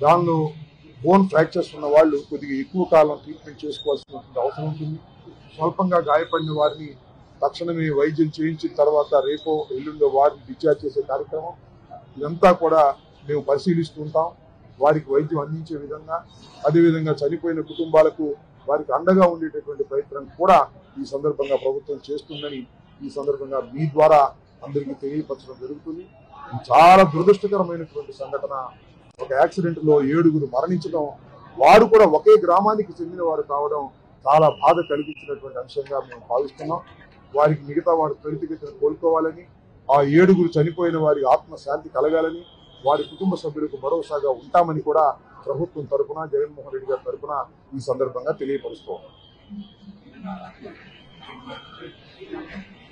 దానిలో bone fractures ఉన్న వాళ్ళు కొద్దిగా ఎక్కువ కాలం ట్రీట్మెంట్ చేసుకోవాల్సిన అవసరం ఉంటుంది స్వల్పంగా గాయపడిన వారిని తక్షణమే వైద్యం చేయించిన తర్వాత రేపో ఎల్లుండో వారిని డిశ్చార్జ్ చేసే కార్యక్రమం ఇదంతా కూడా మేము పరిశీలిస్తూ ఉంటాం వారికి వైద్యం అందించే విధంగా అదేవిధంగా చనిపోయిన కుటుంబాలకు వారికి అండగా ఉండేటటువంటి ప్రయత్నం కూడా ఈ సందర్భంగా ప్రభుత్వం చేస్తుందని ఈ సందర్భంగా మీ ద్వారా అందరికీ తెలియపరచడం జరుగుతుంది ఇది చాలా దురదృష్టకరమైనటువంటి సంఘటన ఒక యాక్సిడెంట్ లో ఏడుగురు మరణించడం వారు కూడా ఒకే గ్రామానికి చెందిన వారు కావడం చాలా బాధ కలిగించినటువంటి అంశంగా మేము భావిస్తున్నాం వారికి మిగతా వారు త్వరితగతిన కోలుకోవాలని ఆ ఏడుగురు చనిపోయిన వారి ఆత్మశాంతి కలగాలని వారి కుటుంబ సభ్యులకు భరోసాగా ఉంటామని కూడా ప్రభుత్వం తరపున జగన్మోహన్ రెడ్డి గారి తరపున ఈ సందర్భంగా తెలియపరుస్తోంది